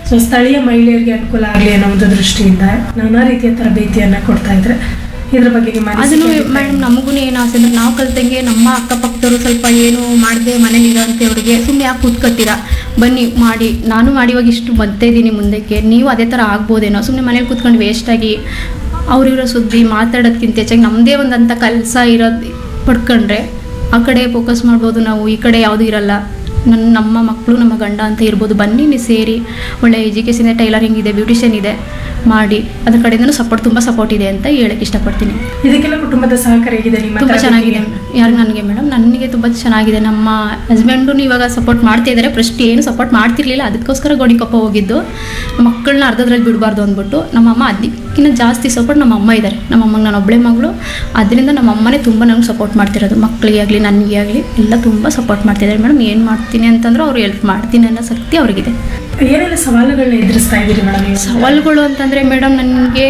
So ಸ್ಥಳೀಯ ಮಹಿಳೆಯರಿಗೆ ಅನುಕೂಲ ಆಗಲಿ ಅನ್ನೋ ಒಂದು ದೃಷ್ಟಿಯಿಂದ ನಾನಾ ರೀತಿಯ ತರಬೇತಿಯನ್ನ ಕೊಡ್ತಾ ಇದ್ರೆ ಇದ್ರ ಬಗ್ಗೆ ನಿಮ್ಮ ಅದನ್ನು ಅನಿಸಿಕೆ ಮೇಡಮ್ ನಮಗೂ ಏನು ಆಸೆ ಅಂದ್ರೆ ನಾವು ಕಲ್ತಂಗೆ ನಮ್ಮ ಅಕ್ಕಪಕ್ಕದವರು ಸ್ವಲ್ಪ ಏನು ಮಾಡದೆ ಮನೇಲಿ ಇರೋಂಥವ್ರಿಗೆ ಸುಮ್ಮನೆ ಯಾಕೆ ಕೂತ್ಕೊತೀರಾ ಬನ್ನಿ ಮಾಡಿ ನಾನು ಮಾಡಿ ಇವಾಗ ಇಷ್ಟು ಬರ್ತಾ ಇದ್ದೀನಿ ಮುಂದಕ್ಕೆ ನೀವು ಅದೇ ಥರ ಆಗ್ಬೋದೇನೋ ಸುಮ್ಮನೆ ಮನೇಲಿ ಕೂತ್ಕೊಂಡು ವೇಸ್ಟಾಗಿ ಅವ್ರಿರೋ ಸುದ್ದಿ ಮಾತಾಡೋದಕ್ಕಿಂತ ಹೆಚ್ಚಾಗಿ ನಮ್ಮದೇ ಒಂದಂಥ ಕೆಲಸ ಇರೋದು ಪಡ್ಕೊಂಡ್ರೆ ಆ ಕಡೆ ಫೋಕಸ್ ಮಾಡ್ಬೋದು ನಾವು ಈ ಕಡೆ ಯಾವುದೂ ಇರಲ್ಲ ನನ್ನ ನಮ್ಮ ಮಕ್ಕಳು ನಮ್ಮ ಗಂಡ ಅಂತ ಇರ್ಬೋದು ಬನ್ನಿ ನೀವು ಸೇರಿ ಒಳ್ಳೆ ಎಜುಕೇಷನ್ ಇದೆ ಟೈಲರಿಂಗ್ ಇದೆ ಬ್ಯೂಟಿಷಿಯನ್ ಇದೆ ಮಾಡಿ ಅದ್ರ ಕಡೆಯಿಂದನೂ ಸಪೋರ್ಟ್ ತುಂಬ ಸಪೋರ್ಟ್ ಇದೆ ಅಂತ ಹೇಳಕ್ಕೆ ಇಷ್ಟಪಡ್ತೀನಿ ಇದಕ್ಕೆಲ್ಲ ಕುಟುಂಬದ ಸಹಕಾರ ಹೇಗಿದೆ ನಿಮ್ಮ ತುಂಬ ಚೆನ್ನಾಗಿದೆ ತರಬೇತಿಗೆ? ಯಾರು ನನಗೆ ಮೇಡಮ್ ನನಗೆ ತುಂಬ ಚೆನ್ನಾಗಿದೆ ನಮ್ಮ ಹಸ್ಬೆಂಡು ಇವಾಗ ಸಪೋರ್ಟ್ ಮಾಡ್ತಾ ಇದ್ದಾರೆ ಫಸ್ಟ್ ಏನು ಸಪೋರ್ಟ್ ಮಾಡ್ತಿರ್ಲಿಲ್ಲ ಅದಕ್ಕೋಸ್ಕರ ಗೋಣಿಕೊಪ್ಪ ಹೋಗಿದ್ದು ಮಕ್ಕಳನ್ನ ಅರ್ಧದ್ರಲ್ಲಿ ಬಿಡಬಾರ್ದು ಅಂದ್ಬಿಟ್ಟು ನಮ್ಮಮ್ಮ ಅದಕ್ಕಿಂತ ಜಾಸ್ತಿ ಸಪೋರ್ಟ್ ನಮ್ಮ ಅಮ್ಮ ಇದ್ದಾರೆ ನಮ್ಮ ಅಮ್ಮಂಗೆ ನಾನು ಒಬ್ಬಳೆ ಮಗಳು ಅದರಿಂದ ನಮ್ಮ ಅಮ್ಮನೇ ತುಂಬ ನಂಗೆ ಸಪೋರ್ಟ್ ಮಾಡ್ತಿರೋದು ಮಕ್ಕಳಿಗೆ ಆಗಲಿ ನನಗೆ ಆಗಲಿ ಎಲ್ಲ ತುಂಬ ಸಪೋರ್ಟ್ ಮಾಡ್ತಿದ್ದಾರೆ ಮೇಡಮ್ ಏನು ಮಾಡ್ತೀನಿ ಅಂತಂದ್ರೆ ಅವ್ರು ಹೆಲ್ಪ್ ಮಾಡ್ತೀನಿ ಅನ್ನೋ ಶಕ್ತಿ ಅವ್ರಿಗಿದೆ ಏನೆಲ್ಲ ಸವಾಲುಗಳನ್ನ ಎದುರಿಸ್ತಾ ಇದ್ದೀರಿ ಮೇಡಮ್ ನೀವು ಸವಾಲುಗಳು ಅಂತಂದರೆ ಮೇಡಮ್ ನನಗೆ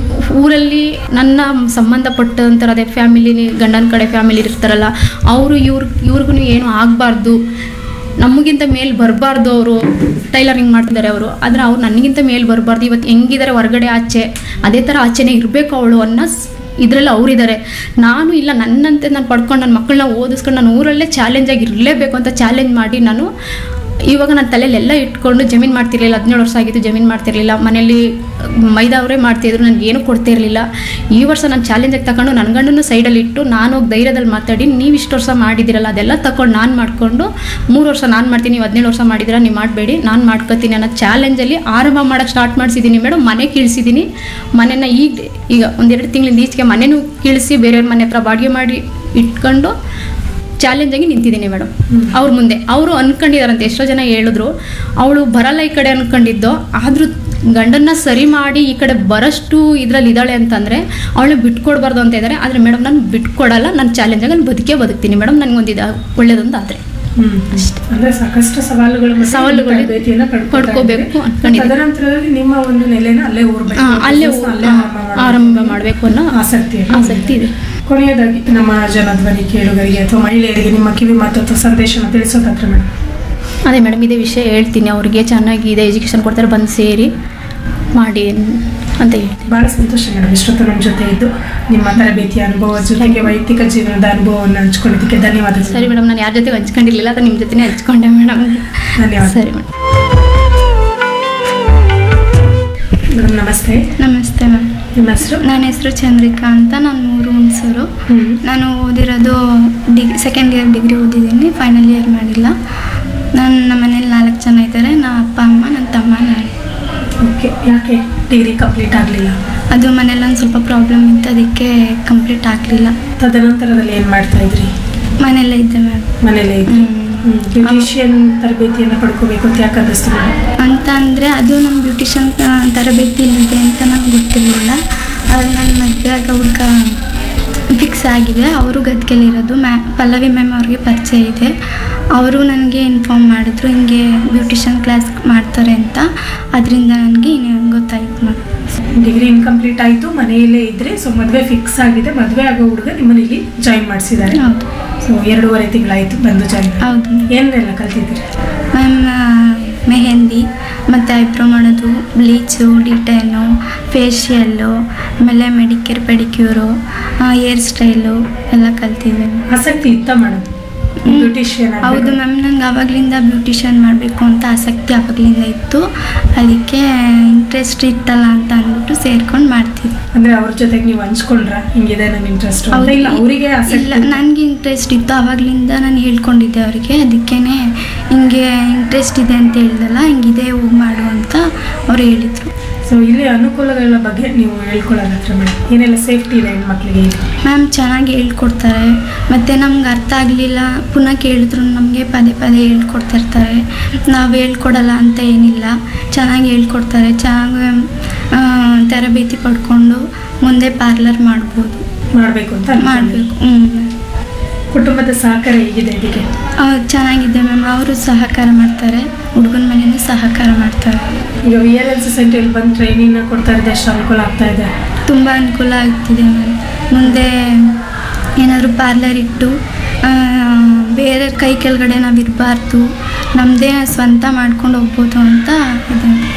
ಊರಲ್ಲಿ ನನ್ನ ಸಂಬಂಧಪಟ್ಟಂತರ ಅದೇ ಫ್ಯಾಮಿಲಿ ಗಂಡನ ಕಡೆ ಫ್ಯಾಮಿಲಿ ಇರ್ತಾರಲ್ಲ ಅವರು ಇವ್ರ ಇವ್ರಿಗೂ ಏನು ಆಗಬಾರ್ದು ನಮಗಿಂತ ಮೇಲೆ ಬರಬಾರ್ದು ಅವರು ಟೈಲರಿಂಗ್ ಮಾಡ್ತಿದ್ದಾರೆ ಅವರು ಆದರೆ ಅವ್ರು ನನಗಿಂತ ಮೇಲೆ ಬರಬಾರ್ದು ಇವತ್ತು ಹೆಂಗಿದ್ದಾರೆ ಹೊರಗಡೆ ಆಚೆ ಅದೇ ಥರ ಆಚೆನೇ ಇರಬೇಕು ಅವಳು ಅನ್ನೋ ಇದರಲ್ಲಿ ಅವರಿದ್ದಾರೆ ನಾನು ಇಲ್ಲ ನನ್ನಂತೆ ನಾನು ಪಡ್ಕೊಂಡು ನನ್ನ ಮಕ್ಕಳನ್ನ ಓದಿಸ್ಕೊಂಡು ನಾನು ಊರಲ್ಲೇ ಚಾಲೆಂಜಾಗಿ ಇರಲೇಬೇಕು ಅಂತ ಚಾಲೆಂಜ್ ಮಾಡಿ ನಾನು ಇವಾಗ ನನ್ನ ತಲೆಯಲ್ಲಿ ಎಲ್ಲ ಇಟ್ಕೊಂಡು ಜಮೀನು ಮಾಡ್ತಿರ್ಲಿಲ್ಲ ಹದಿನೇಳು ವರ್ಷ ಆಗಿತ್ತು ಜಮೀನು ಮಾಡ್ತಿರ್ಲಿಲ್ಲ ಮನೇಲಿ ಮೈದಾ ಅವರೇ ಮಾಡ್ತಿದ್ರು ನನಗೆ ಏನೂ ಕೊಡ್ತಾ ಇರಲಿಲ್ಲ ಈ ವರ್ಷ ನಾನು ಚಾಲೆಂಜಾಗಿ ತಗೊಂಡು ನನ್ನ ಗಂಡನ್ನು ಸೈಡಲ್ಲಿ ಇಟ್ಟು ನಾನು ಹೋಗಿ ಧೈರ್ಯದಲ್ಲಿ ಮಾತಾಡಿ ನೀವು ಇಷ್ಟು ವರ್ಷ ಮಾಡಿದಿರಲ್ಲ ಅದೆಲ್ಲ ತಗೊಂಡು ನಾನು ಮಾಡಿಕೊಂಡು ಮೂರು ವರ್ಷ ನಾನು ಮಾಡ್ತೀನಿ ನೀವು ಹದಿನೇಳು ವರ್ಷ ಮಾಡಿದಿರ ನೀವು ಮಾಡಬೇಡಿ ನಾನು ಮಾಡ್ಕೊತೀನಿ ಅನ್ನೋ ಚಾಲೆಂಜಲ್ಲಿ ಆರಂಭ ಮಾಡೋಕ್ಕೆ ಸ್ಟಾರ್ಟ್ ಮಾಡಿಸಿದ್ದೀನಿ ಮೇಡಮ್ ಮನೆ ಕೀಳಿಸಿದ್ದೀನಿ ಮನೆನ ಈಗ ಈಗ ಒಂದೆರಡು ತಿಂಗಳಿಂದ ಈಚೆಗೆ ಮನೆನೂ ಕೀಳಿಸಿ ಬೇರೆಯವ್ರ ಮನೆ ಹತ್ರ ಬಾಡಿಗೆ ಮಾಡಿ ಇಟ್ಕೊಂಡು ಚಾಲೆಂಜ್ ಆಗಿ ನಿಂತಿದ್ದೀನಿ ಮೇಡಮ್ ಅವ್ರ ಮುಂದೆ ಅವರು ಅನ್ಕೊಂಡಿದಾರಂತೆ ಎಷ್ಟೋ ಜನ ಹೇಳಿದ್ರು ಅವಳು ಬರಲ್ಲ ಈ ಕಡೆ ಅನ್ಕೊಂಡಿದ್ದೋ ಆದರೂ ಗಂಡನ್ನ ಸರಿ ಮಾಡಿ ಈ ಕಡೆ ಬರೋಷ್ಟು ಇದ್ರಲ್ಲಿ ಇದ್ದಾಳೆ ಅಂತಂದರೆ ಅವಳನ್ನ ಬಿಟ್ಕೊಡ್ಬಾರ್ದು ಅಂತ ಇದ್ದಾರೆ ಆದರೆ ಮೇಡಮ್ ನಾನು ಬಿಟ್ಕೊಡಲ್ಲ ನಾನು ಚಾಲೆಂಜಾಗಿ ನಾನು ಬದುಕೇ ಬದುಕ್ತೀನಿ ಮೇಡಮ್ ನನಗೊಂದು ಇದು ಒಳ್ಳೇದೊಂದು ಆದರೆ ಹ್ಮ್. ಅಂದ್ರೆ ಸಾಕಷ್ಟು ಸವಾಲುಗಳು ಮತ್ತೆ ಸವಾಲುಗಳು ತರಬೇತಿಯನ್ನ ಪಡ್ಕೊತಾ ಪಡ್ಕೋಬೇಕು ಇದ್ದೀರಿ. ಅನ್ಕೊಂಡಿದ್ದೀನಿ. ತದನಂತರದಲ್ಲಿ ನಿಮ್ಮ ಒಂದು ನೆಲೆನ ಅಲ್ಲೇ ಊರ್ಬೇಕು ಆ, ಅಲ್ಲೇ business ನ ಅಲ್ಲೇ ಆ, ಆರಂಭ ಮಾಡ್ಬೇಕು. ಆರಂಭ ಮಾಡಬೇಕು ಅನ್ನೋ ಆಸಕ್ತಿ ಆಸಕ್ತಿ ಇದೆ ಕೊನೆಯದಾಗಿ ನಮ್ಮ ಜನಧ್ವನಿ ಕೇಳುಗರಿಗೆ ಅಥವಾ ಮಹಿಳೆಯರಿಗೆ ನಿಮ್ಮ ಕಿವಿ ಮಾತು ಅಥವಾ ಸಂದೇಶನ ತಿಳಿಸೋದಾದ್ರೆ ಮೇಡಮ್ ಅದೇ ಮೇಡಮ್ ಇದೇ ವಿಷಯ ಹೇಳ್ತೀನಿ ಅವ್ರಿಗೆ ಚೆನ್ನಾಗಿದೆ ಎಜುಕೇಷನ್ ಕೊಡ್ತಾರೆ ಬಂದು ಸೇರಿ ಮಾಡಿ ಅಂತ ಹೇಳ್ತೀನಿ ಬಹಳ ಸಂತೋಷ ಮೇಡಮ್ ಇಷ್ಟೊತ್ತು ನಮ್ಮ ಜೊತೆ ಇದ್ದು ನಿಮ್ಮ ತರಬೇತಿಯ ಅನುಭವ ಜೊತೆಗೆ ವೈಯಕ್ತಿಕ ಜೀವನದ ಅನುಭವವನ್ನು ಹಂಚ್ಕೊಳ್ಳೋದಕ್ಕೆ ಧನ್ಯವಾದಗಳು ಸರಿ ಮೇಡಮ್ ನಾನು ಯಾರ ಜೊತೆ ಹಂಚ್ಕೊಂಡಿರ್ಲಿಲ್ಲ ಅದು ನಿಮ್ಮ ಜೊತೆನೇ ಹಂಚ್ಕೊಂಡೆ ಮೇಡಮ್ ಧನ್ಯವಾದ ಸರಿ ಮೇಡಮ್ ಮೇಡಮ್ ನಮಸ್ತೆ ನಮಸ್ತೆ ಮ್ಯಾಮ್ ನಿಮ್ಮ ಹೆಸರು ನನ್ನ ಹೆಸರು ಚಂದ್ರಿಕಾ ಅಂತ ನಾನು ಮೂರು ಹುಣಸೂರು ಹ್ಮ್. ನಾನು ಓದಿರೋದು ಡಿಗ್ ಸೆಕೆಂಡ್ ಇಯರ್ ಡಿಗ್ರಿ ಓದಿದ್ದೀನಿ ಫೈನಲ್ ಇಯರ್ ಮಾಡಿಲ್ಲ ನಾನು ನಮ್ಮ ಮನೇಲಿ ನಾಲ್ಕು ಜನ ಇದ್ದಾರೆ ನಾ ಅಪ್ಪ ಅಮ್ಮ ನನ್ನ ತಮ್ಮ ನಾನು ಓಕೆ ಯಾಕೆ ಡಿಗ್ರಿ ಕಂಪ್ಲೀಟ್ ಆಗಲಿಲ್ಲ ಅದು ಮನೇಲಿ ಒಂದು ಸ್ವಲ್ಪ ಪ್ರಾಬ್ಲಮ್ ಇತ್ತು ಅದಕ್ಕೆ ಕಂಪ್ಲೀಟ್ ಆಗಲಿಲ್ಲ ತದನಂತರದಲ್ಲಿ ಏನು ಮಾಡ್ತಾ ಇದ್ರಿ ಮನೆಯಲ್ಲೇ ಇದ್ದೆ ಮ್ಯಾಮ್ ಮನೇಲೇ ಇದ್ರಿ ಬ್ಯೂಟಿಷಿಯನ್ ತರಬೇತಿಯನ್ನು ಪಡ್ಕೋಬೇಕು ಅಂತ ಯಾಕೆ ಅನ್ನಿಸ್ತು ಮೇಡಮ್ ಅಂತ ಅಂದರೆ ಅದು ನಮ್ಮ ಬ್ಯೂಟಿಷನ್ ತರಬೇತಿ ಇದೆ ಅಂತ ನಂಗೆ ಗೊತ್ತಿರಲಿಲ್ಲ ಅದು ನನ್ನ ಮದುವೆ ಆಗ ಹುಡುಗ ಫಿಕ್ಸ್ ಆಗಿದೆ ಅವರು ಗದ್ಗೆಲಿರೋದು ಮ್ಯಾ ಪಲ್ಲವಿ ಮ್ಯಾಮ್ ಅವ್ರಿಗೆ ಪರಿಚಯ ಇದೆ ಅವರು ನನಗೆ ಇನ್ಫಾರ್ಮ್ ಮಾಡಿದ್ರು ಹಿಂಗೆ ಬ್ಯೂಟಿಷನ್ ಕ್ಲಾಸ್ ಮಾಡ್ತಾರೆ ಅಂತ ಅದರಿಂದ ನನಗೆ ಗೊತ್ತಾಯ್ತು ಮ್ಯಾಮ್ ಡಿಗ್ರಿ ಇನ್ಕಂಪ್ಲೀಟ್ ಆಯಿತು ಮನೆಯಲ್ಲೇ ಇದ್ರೆ ಸೊ ಮದುವೆ ಫಿಕ್ಸ್ ಆಗಿದೆ ಮದುವೆ ಆಗೋ ಹುಡುಗ ನಿಮ್ಮನ್ನ ಇಲ್ಲಿ ಜಾಯಿನ್ ಮಾಡಿಸಿದ್ದಾರೆ ಹೌದು ಸೊ ಎರಡೂವರೆ ತಿಂಗಳಾಯಿತು ಬಂದು ಜಾಯಿನ್ ಹೌದು ಏನೆಲ್ಲ ಕಲ್ತಿದ್ದೀರಿ ಮ್ಯಾಮ್ ಮೆಹಂದಿ ಮತ್ತು ಐಬ್ರೋ ಮಾಡೋದು ಬ್ಲೀಚು ಡಿಟೈನು ಫೇಶಿಯಲ್ಲು ಆಮೇಲೆ ಮೆಡಿಕ್ಯೂರ್ ಪೆಡಿಕ್ಯೂರು ಹೇರ್ ಸ್ಟೈಲು ಎಲ್ಲ ಕಲ್ತಿದ್ದೆ ಆಸಕ್ತಿ ಇತ್ತ ಮೇಡಮ್ ಬ್ಯೂಟಿಷಿಯನ್ ಹೌದು ಮ್ಯಾಮ್ ನಂಗೆ ಆವಾಗಲಿಂದ ಬ್ಯೂಟಿಷಿಯನ್ ಮಾಡಬೇಕು ಅಂತ ಆಸಕ್ತಿ ಆವಾಗಲಿಂದ ಇತ್ತು ಅದಕ್ಕೆ ಇಂಟ್ರೆಸ್ಟ್ ಇತ್ತಲ್ಲ ಅಂತ ಅಂದ್ಬಿಟ್ಟು ಸೇರ್ಕೊಂಡು ಮಾಡ್ತಿದ್ದೆ ಅಂದ್ರೆ ಅವ್ರ ಜೊತೆಗೆ ನೀವು ಹಂಚ್ಕೊಂಡ್ರ ಹಿಂಗಿದೆ ನನ್ನ ಇಂಟ್ರೆಸ್ಟ್ ಅಂತ ಹೌದು. ಇಲ್ಲ ಅವರಿಗೆ ಇಲ್ಲ ಆಸಕ್ತಿ ನನಗೆ ಇಂಟ್ರೆಸ್ಟ್ ಇತ್ತು ಆವಾಗಲಿಂದ ನಾನು ಹೇಳ್ಕೊಂಡಿದ್ದೆ ಅವರಿಗೆ ಅದಕ್ಕೇ ಹಿಂಗೆ ಇಂಟ್ರೆಸ್ಟ್ ಇದೆ ಅಂತ ಹೇಳ್ದಲ್ಲ ಹಿಂಗಿದೆ ಹೋಗಿ ಮಾಡು ಅಂತ ಅವ್ರು ಹೇಳಿದರು ಸೊ ಇಲ್ಲಿ ಅನುಕೂಲಗಳ ಬಗ್ಗೆ ನೀವು ಹೇಳ್ಕೊಳ್ಳೋದಾದ್ರೆ ಮೇಡಮ್ ಏನೆಲ್ಲ ಸೇಫ್ಟಿ ಇದೆ ಹೆಣ್ಮಕ್ಳಿಗೆ ಇಲ್ಲಿ ಮ್ಯಾಮ್ ಚೆನ್ನಾಗಿ ಹೇಳ್ಕೊಡ್ತಾರೆ ಮತ್ತು ನಮ್ಗೆ ಅರ್ಥ ಆಗಲಿಲ್ಲ ಪುನಃ ಕೇಳಿದ್ರು ನಮಗೆ ಪದೇ ಪದೇ ಹೇಳ್ಕೊಡ್ತಾ ಇರ್ತಾರೆ ನಾವು ಹೇಳ್ಕೊಡಲ್ಲ ಅಂತ ಏನಿಲ್ಲ ಚೆನ್ನಾಗಿ ಹೇಳ್ಕೊಡ್ತಾರೆ ಚೆನ್ನಾಗಿ ಆ, ತರಬೇತಿ ಪಡ್ಕೊಂಡು ಮುಂದೆ ಪಾರ್ಲರ್ ಮಾಡ್ಬೋದು ಮಾಡಬೇಕು ಅಂತ ಅನ್ಕೊಂಡಿದ್ದೀರಿ. ಮಾಡಬೇಕು ಹ್ಞೂ ಕುಟುಂಬದ ಸಹಕಾರ ಹೇಗಿದೆ ಇದಕ್ಕೆ ಚೆನ್ನಾಗಿದೆ ಮ್ಯಾಮ್ ಅವರು ಸಹಕಾರ ಮಾಡ್ತಾರೆ ಹುಡುಗನ ಮನೆಯೂ ಸಹಕಾರ ಮಾಡ್ತಾರೆ ಈಗ ವಿ ಎಲ್ ಎನ್ ಸೊಸೈಟಿಯಲ್ಲಿ ಬಂದು ಟ್ರೈನಿಂಗ್ ಕೊಡ್ತಾ ಇರೋದು ಎಷ್ಟು ಅನುಕೂಲ ಆಗ್ತಾ ಇದೆ ತುಂಬ ಅನುಕೂಲ ಆಗ್ತಿದೆ ಮ್ಯಾಮ್ ಮುಂದೆ ಏನಾದರೂ ಪಾರ್ಲರ್ ಇಟ್ಟು ಆ, ಬೇರೆ ಕೈ ಕೆಳಗಡೆ ನಾವು ಇರಬಾರ್ದು ನಮ್ಮದೇ ಸ್ವಂತ ಮಾಡ್ಕೊಂಡು ಹೋಗ್ಬೋದು ಅಂತ ಇದೆ